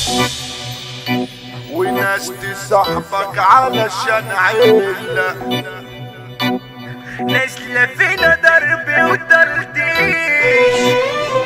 وناس تصاحبك علشان عيلة نازلة فينا ضرب وتلطيش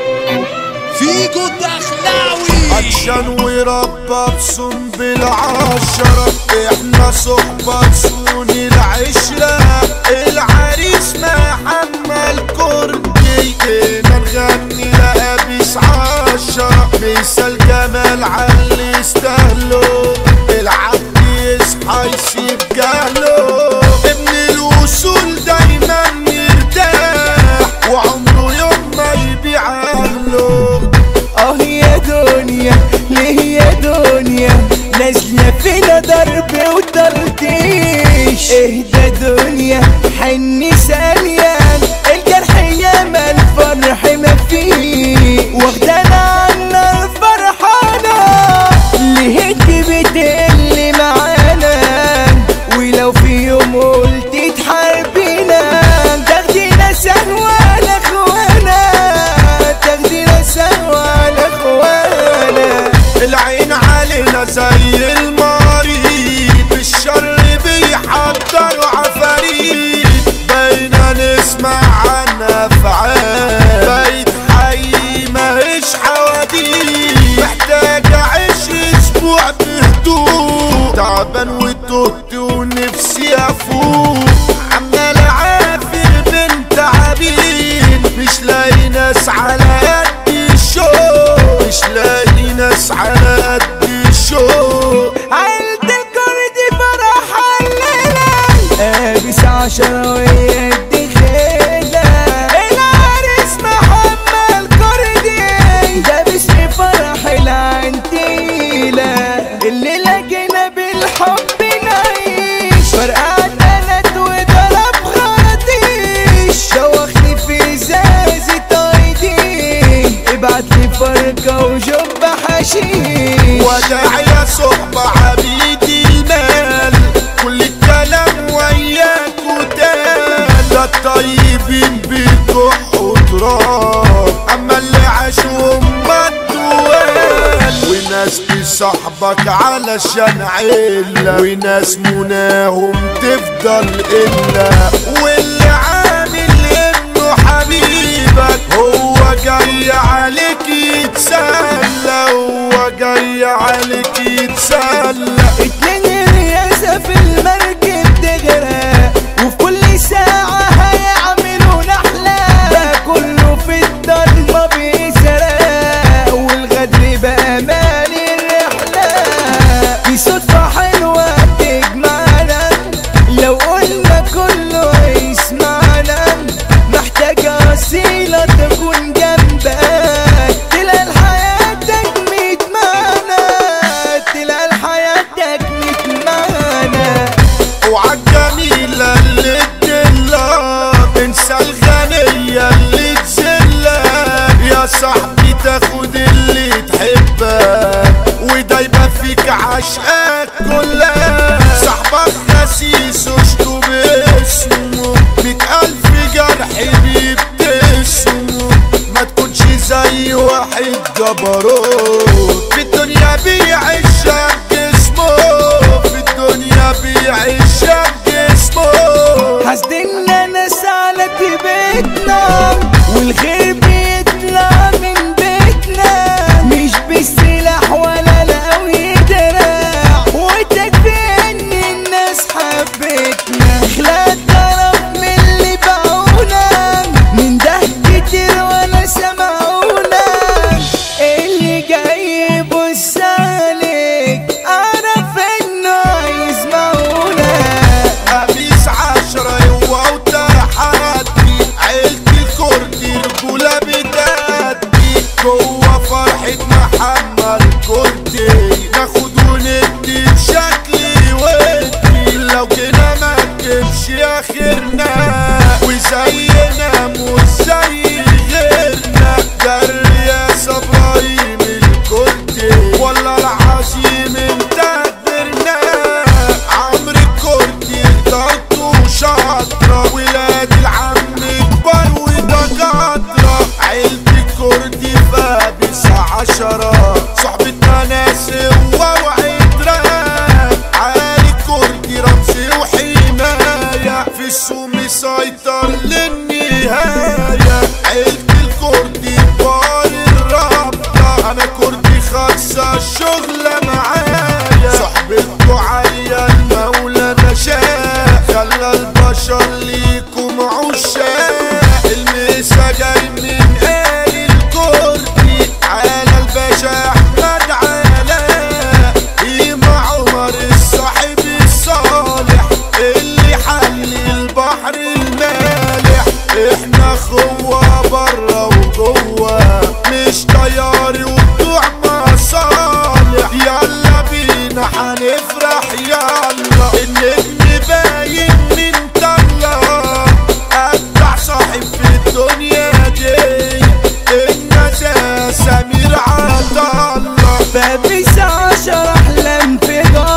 فيجو الدخلاوي عشان وربى بصم بالعشرة احنا صحبة صون العشرة العريس محمد كردي جينا نغني لأبيس عشرة مثال جمال علي يستاهلوا العبد يصحى يسيب جهله ابن الوصول دايما مرتاح وعمره يوم ما يبيع اهله اه يا دنيا ليه يا دنيا نازلة فينا ضرب وتلطيش اهدى دنيا حني ثانية الجرح ياما الفرح ما فيه واخدانا عنا الفرحانة ليه انت بتقلي معانا ولو في يوم قلت تحاربينا تاخدينا سهوة على اخوانا تاخدينا سهوة على اخوانا العين علينا زي المريض الشر بيحضر عفاريت بينا نسمع عن افعال بيت حي ماهيش حواديت محتاج اعيش اسبوع بهدوء تعبان وتهت ونفسي افوق عمال اعافر بنت عبيد مش لاقي ناس على قد الشوق مش لاقي ناس على قد الشوق عيلة الكرد فرح الليلة قابس عشرة وهي الدخيلة العريس محمد كردي ده باسم فرح العنتيلة الليلة جينا بالحب نعيش فرقعت قلت وضرب خراطيش شوخني في ازازة ايدي ابعت لي فرقة وجب حشيش وداع يا صحبة عبيدي المال كل الكلام وياك وتال ده الطيبين بيكحوا تراب اما اللي عاشهم الدوال وناس بصاحبك علشان عيلة وناس مناهم تفضل إلا واللي عامل انه حبيبك هو جاي عليك يتسلى هو جاي عليك يتسلى اتنين رياسة في المركب تغرق وفي كل ساعة هيعملوا نحلة ده كله في الضلمة بيسرق والغدر بقى مالي الرحلة في صدفة حلوة بتجمعنا لو قلنا كله هيسمعنا محتاج أصيلة تكون جنبك تلاقي حياتك ميت معنا تلاقي حياتك ميت معنا وعالجميلة اللي تدلك انسى الغنية اللي تذلك يا صاحبي تاخد اللي تحبك ودايما فيك عشقك كلها صاحبك خسيس اشطب اسمه ميت ألف جرح بيبتسمه ما تكونش زي واحد جبروت في الدنيا بيعيش جسمه في الدنيا بيعيش جسمه حاسدنا ناس على بيتنا والخير بيطلع من بيتنا مش بالسلاح ولا لقوي دراع وتكفي ان الناس حبتنا خلات طرف من اللي باعونا من ده كتير ولا سمعونا اللي جاي يبص عليك اعرف انه يسمعونا خميس عشرة يوه وتحدي عيلتي الكردي رجولة بتأدي جوه فرحة محمد كردي ناخد وندي بشكل ودي لو جينا ما تجيبش اخرنا وزينا مش زي غيرنا ده الرياس ابراهيم الكردي ولا العظيم انت كبرنا عمرو الكردي ضغطه شاطرة ولاد العم كبار ودكاترة عيلتي الكردي فابس عشرة صحبتنا خاصة الشغلة معايا صحبتكوا عالية المولى نشاء خلى البشر ليكم عشاق المسا جاي من آل الكردي على الباشا أحمد علاء إيما عمر الصاحب الصالح اللي حل البحر المالح احنا خوة برا وجوه مش طياري وبتوع مصالح يلا بينا هنفرح يلا النجم باين من طلع ابدع صاحب في الدنيا دي الناس سمير عطا الله بابي عشر احلام في دار